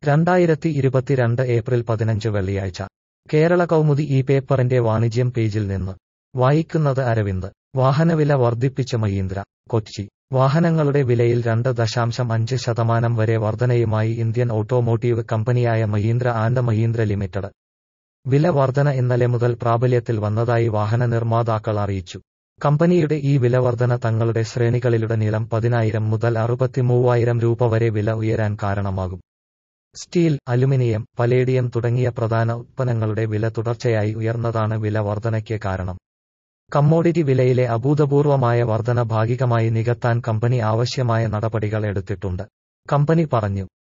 രണ്ടായിരത്തി ഇരുപത്തിരണ്ട് ഏപ്രിൽ പതിനഞ്ച് വെള്ളിയാഴ്ച കേരള കൗമുദി ഈ പേപ്പറിന്റെ വാണിജ്യം പേജിൽ നിന്ന് വായിക്കുന്നത് അരവിന്ദ് വാഹനവില വർദ്ധിപ്പിച്ച് മഹീന്ദ്ര കൊച്ചി വാഹനങ്ങളുടെ വിലയിൽ രണ്ട് ദശാംശം അഞ്ച് ശതമാനം വരെ വർധനയുമായി ഇന്ത്യൻ ഓട്ടോമോട്ടീവ് കമ്പനിയായ മഹീന്ദ്ര ആൻഡ് മഹീന്ദ്ര ലിമിറ്റഡ് വില വർധന ഇന്നലെ മുതൽ പ്രാബല്യത്തിൽ വന്നതായി വാഹന നിർമ്മാതാക്കൾ അറിയിച്ചു കമ്പനിയുടെ ഈ വിലവർധന തങ്ങളുടെ ശ്രേണികളിലുടനീളം പതിനായിരം മുതൽ അറുപത്തിമൂവായിരം രൂപ വരെ വില ഉയരാൻ കാരണമാകും സ്റ്റീൽ അലുമിനിയം പലേഡിയം തുടങ്ങിയ പ്രധാന ഉത്പന്നങ്ങളുടെ വില തുടർച്ചയായി ഉയർന്നതാണ് വില വർധനയ്ക്ക് കാരണം കമ്മോഡിറ്റി വിലയിലെ അഭൂതപൂർവമായ വർധന ഭാഗികമായി നികത്താൻ കമ്പനി ആവശ്യമായ നടപടികൾ എടുത്തിട്ടുണ്ട് കമ്പനി പറഞ്ഞു